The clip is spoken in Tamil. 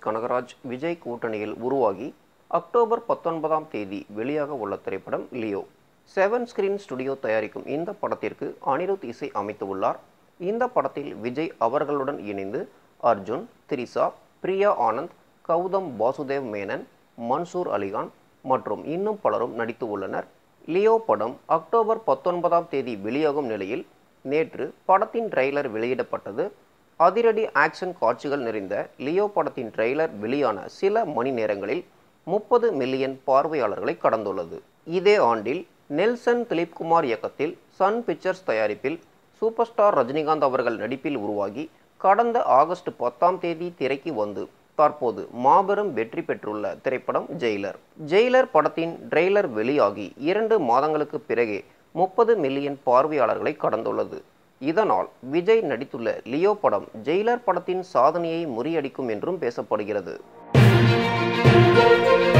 கனகராஜ் விஜய் கூட்டணியில் உருவாகி அக்டோபர் பத்தொன்பதாம் தேதி வெளியாக உள்ள திரைப்படம் லியோ செவன் ஸ்கிரீன் ஸ்டுடியோ தயாரிக்கும் இந்த படத்திற்கு அனிருத் இசை அமைத்துள்ளார் இந்த படத்தில் விஜய் அவர்களுடன் இணைந்து அர்ஜுன் திரிசா பிரியா ஆனந்த் கௌதம் வாசுதேவ் மேனன் மன்சூர் அலிகான் மற்றும் இன்னும் பலரும் நடித்து உள்ளனர் லியோ படம் அக்டோபர் பத்தொன்பதாம் தேதி வெளியாகும் நிலையில் நேற்று படத்தின் ட்ரெய்லர் வெளியிடப்பட்டது அதிரடி ஆக்ஷன் காட்சிகள் நிறைந்த லியோ படத்தின் ட்ரெய்லர் வெளியான சில மணி நேரங்களில் முப்பது மில்லியன் பார்வையாளர்களை கடந்துள்ளது இதே ஆண்டில் நெல்சன் திலீப்குமார் இயக்கத்தில் சன் பிக்சர்ஸ் தயாரிப்பில் சூப்பர் ஸ்டார் ரஜினிகாந்த் அவர்கள் நடிப்பில் உருவாகி கடந்த ஆகஸ்ட் பத்தாம் தேதி திரைக்கு வந்து தற்போது மாபெரும் வெற்றி பெற்றுள்ள திரைப்படம் ஜெயிலர் ஜெயிலர் படத்தின் ட்ரெய்லர் வெளியாகி இரண்டு மாதங்களுக்கு பிறகே முப்பது மில்லியன் பார்வையாளர்களை கடந்துள்ளது இதனால் விஜய் நடித்துள்ள லியோ படம் ஜெயிலர் படத்தின் சாதனையை முறியடிக்கும் என்றும் பேசப்படுகிறது